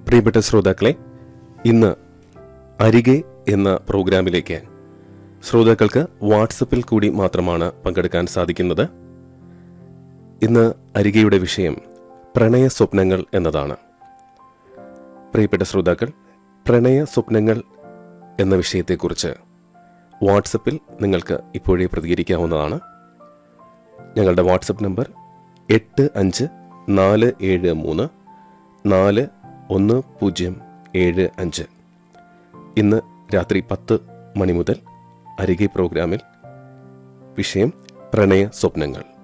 പ്രിയപ്പെട്ട ശ്രോതാക്കളെ ഇന്ന് അരികെ എന്ന പ്രോഗ്രാമിലേക്ക് ശ്രോതാക്കൾക്ക് വാട്സപ്പിൽ കൂടി മാത്രമാണ് പങ്കെടുക്കാൻ സാധിക്കുന്നത് ഇന്ന് അരികയുടെ വിഷയം പ്രണയ സ്വപ്നങ്ങൾ എന്നതാണ് പ്രിയപ്പെട്ട ശ്രോതാക്കൾ പ്രണയ സ്വപ്നങ്ങൾ എന്ന വിഷയത്തെക്കുറിച്ച് വാട്സപ്പിൽ നിങ്ങൾക്ക് ഇപ്പോഴേ പ്രതികരിക്കാവുന്നതാണ് ഞങ്ങളുടെ വാട്സപ്പ് നമ്പർ എട്ട് അഞ്ച് നാല് ഏഴ് മൂന്ന് നാല് ഒന്ന് പൂജ്യം ഏഴ് അഞ്ച് ഇന്ന് രാത്രി പത്ത് മണി മുതൽ അരികെ പ്രോഗ്രാമിൽ വിഷയം പ്രണയ സ്വപ്നങ്ങൾ